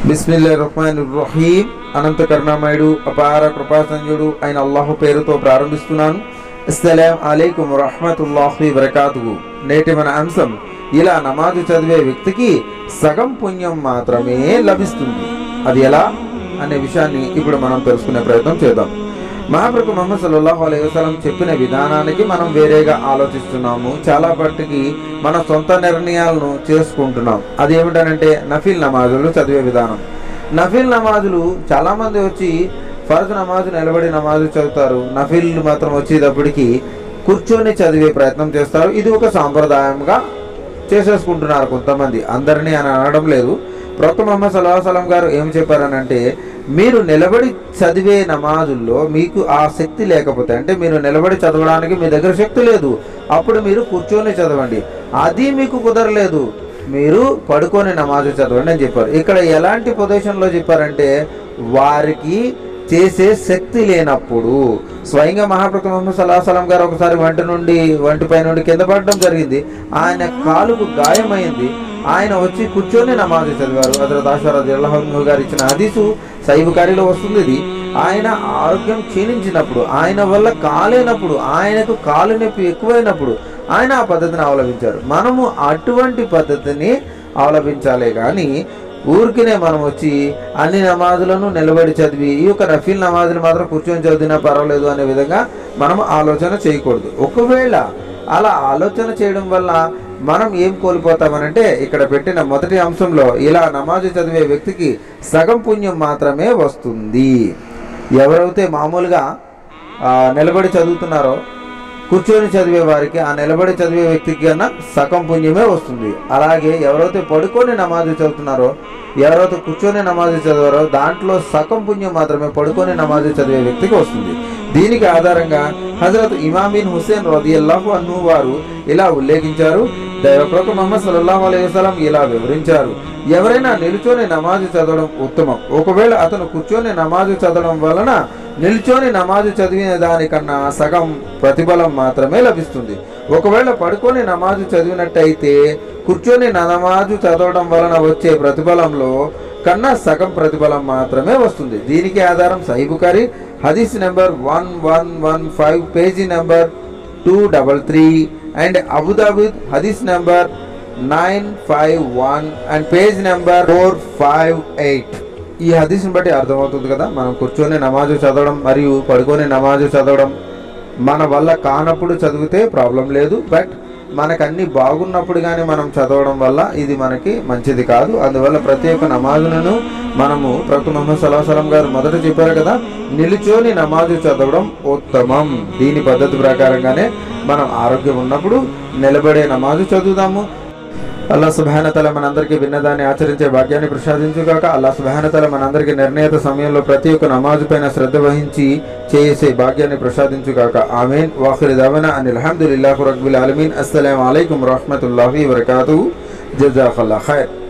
బిస్మిల్లా రహమాన్ రహీం అనంత కరుణామయుడు అపార కృపాసంజుడు అయిన అల్లాహు పేరుతో ప్రారంభిస్తున్నాను అస్సలాం అలైకుం రహమతుల్లాహి వరకాతుహు నేటి మన అంశం ఇలా నమాజు చదివే వ్యక్తికి సగం పుణ్యం మాత్రమే లభిస్తుంది అది ఎలా అనే విషయాన్ని ఇప్పుడు మనం తెలుసుకునే ప్రయత్నం చేద్దాం మహాప్రభు ముహమ్మద్ సల్లాహు అలైహి వసల్లం చెప్పిన విధానానికి మనం వేరేగా ఆలోచిస్తున్నాము చాలా పట్టుకి మన సొంత నిర్ణయాలను చేసుకుంటున్నాం అది ఏమిటనంటే నఫీల్ నమాజులు చదివే విధానం నఫీల్ నమాజులు చాలా మంది వచ్చి ఫర్జ్ నమాజు నిలబడి నమాజు చదువుతారు నఫీల్ మాత్రం వచ్చేటప్పటికి కూర్చొని చదివే ప్రయత్నం చేస్తారు ఇది ఒక సాంప్రదాయంగా చేసేసుకుంటున్నారు కొంతమంది అందరినీ అని అనడం లేదు ప్రొక్త మొహమ్మద్ సల్లాహం గారు ఏం చెప్పారనంటే మీరు నిలబడి చదివే నమాజుల్లో మీకు ఆ శక్తి లేకపోతే అంటే మీరు నిలబడి చదవడానికి మీ దగ్గర శక్తి లేదు అప్పుడు మీరు కూర్చొని చదవండి అది మీకు కుదరలేదు మీరు పడుకొని నమాజు చదవండి అని చెప్పారు ఇక్కడ ఎలాంటి పొజిషన్లో చెప్పారంటే వారికి చేసే శక్తి లేనప్పుడు స్వయంగా మహాప్రభు ముహమ్మద్ సల్లాహం గారు ఒకసారి వంటి నుండి వంటిపై నుండి కింద పడడం జరిగింది ఆయన కాలుకు గాయమైంది ఆయన వచ్చి కూర్చొని నమాజు చదివారు హజరత్ ఆషారద్ అల్లాహు గారు ఇచ్చిన హదీసు సైబుకారిలో వస్తుంది ఇది ఆయన ఆరోగ్యం క్షీణించినప్పుడు ఆయన వల్ల కాలేనప్పుడు ఆయనకు కాలు నొప్పి ఎక్కువైనప్పుడు ఆయన ఆ పద్ధతిని అవలంబించారు మనము అటువంటి పద్ధతిని అవలంబించాలే కానీ ఊరికినే మనం వచ్చి అన్ని నమాజులను నిలబడి చదివి ఈ యొక్క నఫీల్ నమాజులు మాత్రం కూర్చొని చదివినా పర్వాలేదు అనే విధంగా మనం ఆలోచన చేయకూడదు ఒకవేళ అలా ఆలోచన చేయడం వల్ల మనం ఏం కోల్పోతామనంటే ఇక్కడ పెట్టిన మొదటి అంశంలో ఇలా నమాజు చదివే వ్యక్తికి సగం పుణ్యం మాత్రమే వస్తుంది ఎవరైతే మామూలుగా ఆ, నిలబడి చదువుతున్నారో కూర్చొని చదివే వారికి ఆ నిలబడి చదివే వ్యక్తికి కన్నా సగం పుణ్యమే వస్తుంది అలాగే ఎవరైతే పడుకొని నమాజు చదువుతున్నారో ఎవరైతే కూర్చొని నమాజు చదివారో దాంట్లో సగం పుణ్యం మాత్రమే పడుకొని నమాజు చదివే వ్యక్తికి వస్తుంది దీనికి ఆధారంగా హజరత్ ఇమామిన్ హుసేన్ రదియల్లాహు అన్హు వారు ఇలా ఉల్లేఖించారు దైవప్రభు మహమ్మద్ సల్లల్లాహు అలైహి వసల్లం ఇలా వివరించారు ఎవరైనా నిలుచొని నమాజు చదవడం ఉత్తమం ఒకవేళ అతను కూర్చొని నమాజు చదవడం వలన నిల్చొని నమాజు చదివిన దానికన్నా సగం ప్రతిఫలం మాత్రమే లభిస్తుంది ఒకవేళ పడుకొని నమాజు చదివినట్టయితే కూర్చొని నమాజు చదవడం వలన వచ్చే ప్రతిఫలంలో కన్నా సగం ప్రతిఫలం మాత్రమే వస్తుంది దీనికి ఆధారం సైబుకారి హదీస్ number one one one five page number two double three and అబుదాబుద్ హదీస్ number nine five one and page number four five eight ఈ హదీస్ని బట్టి అర్థమవుతుంది కదా మనం కూర్చొని నమాజు చదవడం మరియు పడుకొని నమాజు చదవడం మన వల్ల కానప్పుడు చదివితే ప్రాబ్లం లేదు బట్ మనకు అన్ని బాగున్నప్పుడు కానీ మనం చదవడం వల్ల ఇది మనకి మంచిది కాదు అందువల్ల ప్రతి ఒక్క నమాజులను మనము ప్రతి మొహమ్మద్ సలాహం గారు మొదట చెప్పారు కదా నిలుచొని నమాజు చదవడం ఉత్తమం దీని పద్ధతి ప్రకారంగానే మనం ఆరోగ్యం ఉన్నప్పుడు నిలబడే నమాజు చదువుదాము అల్లా సుబానతల మనందరికీ భిన్నదాన్ని ఆచరించే భాగ్యాన్ని ప్రసాదించుగాక అల్లా సుబానతల మనందరికీ నిర్ణీత సమయంలో ప్రతి ఒక్క నమాజు పైన శ్రద్ధ వహించి చేసే భాగ్యాన్ని ప్రసాదించుగాక ఆమెన్ వాఖిరి దవన అని అల్హమ్దుల్లాహు రబ్బిల్ ఆలమీన్ అస్సలం అయికం వరహమతుల్లాహి వరకాతు జజాకల్లా ఖైర్